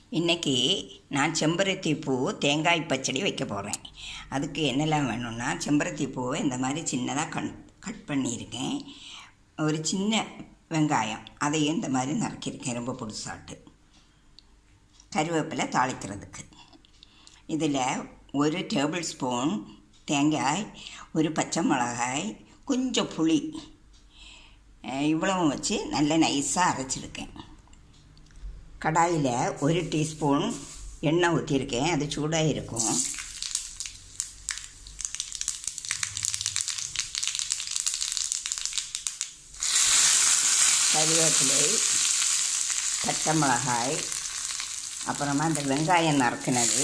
இன்றைக்கி நான் செம்பருத்தி பூ தேங்காய் பச்சடி வைக்க போகிறேன் அதுக்கு என்னெல்லாம் வேணும்னா செம்பருத்தி பூவை இந்த மாதிரி சின்னதாக கட் கட் பண்ணியிருக்கேன் ஒரு சின்ன வெங்காயம் அதையும் இந்த மாதிரி நறுக்கியிருக்கேன் ரொம்ப புதுசாட்டு கருவேப்பிலை தாளிக்கிறதுக்கு இதில் ஒரு டேபிள் ஸ்பூன் தேங்காய் ஒரு பச்சை மிளகாய் கொஞ்சம் புளி அஹ் இவ்வளவும் வச்சு நல்ல நைஸாக அரைச்சிருக்கேன் கடாயில் ஒரு டீஸ்பூன் எண்ணெய் ஊற்றிருக்கேன் அது சூடாக இருக்கும் கருவேப்பிலை பச்சை மிளகாய் அப்புறமா இந்த வெங்காயம் நறுக்கினது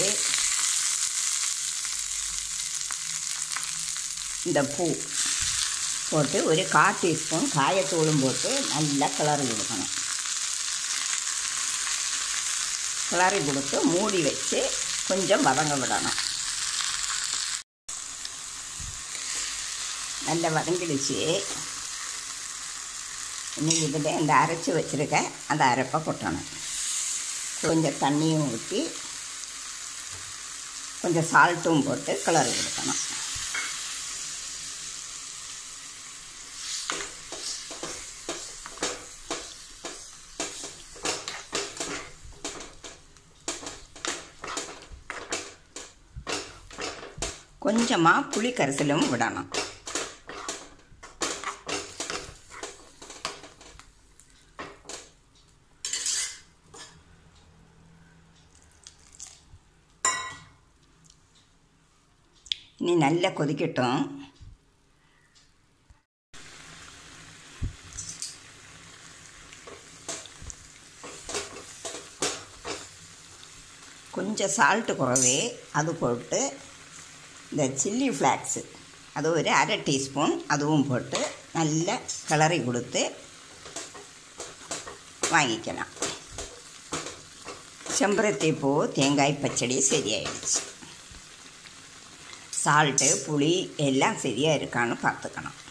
இந்த பூ போட்டு ஒரு கால் டீஸ்பூன் காயத்தூளும் போட்டு நல்லா கிளறி கொடுக்கணும் கிளறி கொடுத்து மூடி வச்சு கொஞ்சம் வதங்க விடணும் நல்லா வதங்கிடுச்சு இன்னைக்கு இதில் இந்த அரைச்சி வச்சுருக்க அந்த அரைப்பை கொட்டணும் கொஞ்சம் தண்ணியும் ஊற்றி கொஞ்சம் சால்ட்டும் போட்டு கிளறி கொடுக்கணும் கொஞ்சமாக புளி கரைசலும் விடணும் இனி நல்லா கொதிக்கட்டும் கொஞ்சம் சால்ட்டு குறவே அது போட்டு இந்த சில்லி ஃப்ளாக்ஸு அது ஒரு அரை டீஸ்பூன் அதுவும் போட்டு நல்லா கிளறி கொடுத்து வாங்கிக்கலாம் செம்பருத்தி பூ தேங்காய் பச்சடி சரியாயிடுச்சு சால்ட்டு புளி எல்லாம் சரியாக இருக்கான்னு பார்த்துக்கணும்